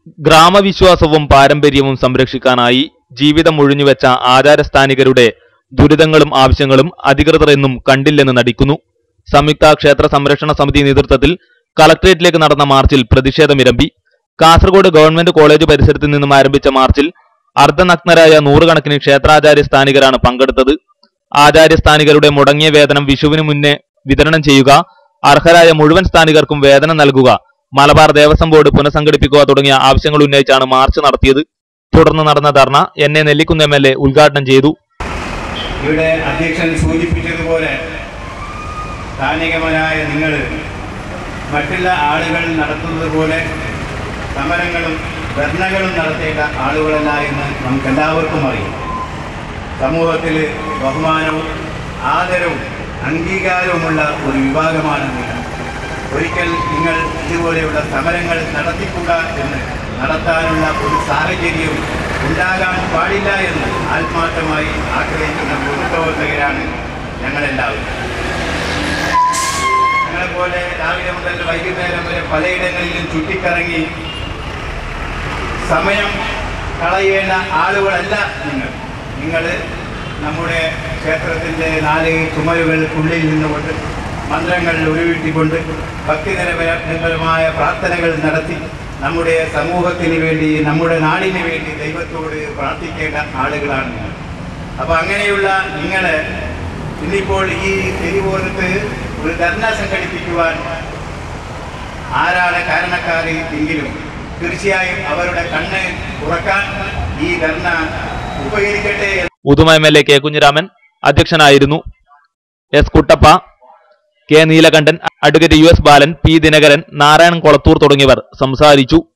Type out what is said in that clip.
ഗ്രാമവിശ്വാസവും പാരമ്പര്യവും സംരക്ഷിക്കാനായി ജീവിതം ഒഴിഞ്ഞുവെച്ച ആചാരസ്ഥാനികരുടെ ദുരിതങ്ങളും ആവശ്യങ്ങളും അധികൃതർ എന്നും കണ്ടില്ലെന്ന് നടിക്കുന്നു സംയുക്ത ക്ഷേത്ര സംരക്ഷണ സമിതി നേതൃത്വത്തിൽ കളക്ടറേറ്റിലേക്ക് നടന്ന മാർച്ചിൽ പ്രതിഷേധമിരമ്പി കാസർഗോഡ് ഗവൺമെന്റ് കോളേജ് പരിസരത്ത് നിന്നും ആരംഭിച്ച മാർച്ചിൽ അർദ്ധനഗ്നരായ നൂറുകണക്കിന് ക്ഷേത്രാചാര്യ സ്ഥാനികരാണ് പങ്കെടുത്തത് ആചാര്യസ്ഥാനികരുടെ മുടങ്ങിയ വേതനം വിഷുവിന് മുന്നേ വിതരണം ചെയ്യുക അർഹരായ മുഴുവൻ സ്ഥാനികർക്കും വേതനം നൽകുക മലബാർ ദേവസ്വം ബോർഡ് പുനഃസംഘടിപ്പിക്കുക തുടങ്ങിയ ആവശ്യങ്ങൾ ഉന്നയിച്ചാണ് മാർച്ച് നടത്തിയത് തുടർന്ന് നടന്ന dharna N A Nellikkunnu M L A ഉദ്ഘാടനം ചെയ്തു ഇവിടെ അധ്യക്ഷൻ സൂചിപ്പിച്ചതുപോലെ സ്ഥാനികമനായ നിങ്ങൾ മറ്റുള്ള ആളുകൾ നടത്തുന്നത് പോലെ സമരങ്ങളും ധർണകളും നടത്തേണ്ട ആളുകളല്ല എന്ന് നമുക്കെല്ലാവർക്കും അറിയാം സമൂഹത്തിൽ ബഹുമാനവും ആദരവും അംഗീകാരവുമുള്ള ഒരു വിഭാഗമാണ് നിങ്ങൾ ഒരിക്കൽ നിങ്ങൾ ഇതുപോലെയുള്ള സമരങ്ങൾ നടത്തിക്കൂടാ എന്ന് നടത്താനുള്ള ഒരു സാഹചര്യം ഉണ്ടാകാൻ പാടില്ല എന്ന് ആത്മാർത്ഥമായി ആഗ്രഹിക്കുന്ന പൊതുപ്രവർത്തകരാണ് ഞങ്ങളെല്ലാവരും ഞങ്ങളെപ്പോലെ രാവിലെ മുതൽ വൈകുന്നേരം വരെ പലയിടങ്ങളിലും ചുറ്റിക്കറങ്ങി സമയം കളയേണ്ട ആളുകളല്ല നിങ്ങൾ നിങ്ങൾ നമ്മുടെ ക്ഷേത്രത്തിൻ്റെ നാല് ചുമരുകൾക്കുള്ളിൽ നിന്നുകൊണ്ട് മന്ത്രങ്ങൾ ഉരുവിട്ടിക്കൊണ്ട് ഭക്തിനിരപരമായ പ്രാർത്ഥനകൾ നടത്തി നമ്മുടെ സമൂഹത്തിന് വേണ്ടി നമ്മുടെ നാടിന് വേണ്ടി ദൈവത്തോട് പ്രാർത്ഥിക്കേണ്ട ആളുകളാണ് നിങ്ങൾ അപ്പോൾ അങ്ങനെയുള്ള നിങ്ങൾ ഇന്നിപ്പോൾ ഈ തെരുവോരത്ത് ഒരു ധർണ സംഘടിപ്പിക്കുവാൻ ആരാണ് കാരണക്കാർ എങ്കിലും തീർച്ചയായും അവരുടെ കണ്ണ് തുറക്കാൻ ഈ ധർണ ഉപകരിക്കട്ടെ എന്ന് Uduma M L A K Kunhiraman അധ്യക്ഷനായിരുന്നു S Kuttappa K Neelakandan advocate U S Balan P Dinakaran Narayanan Kolathur തുടങ്ങിയവർ സംസാരിച്ചു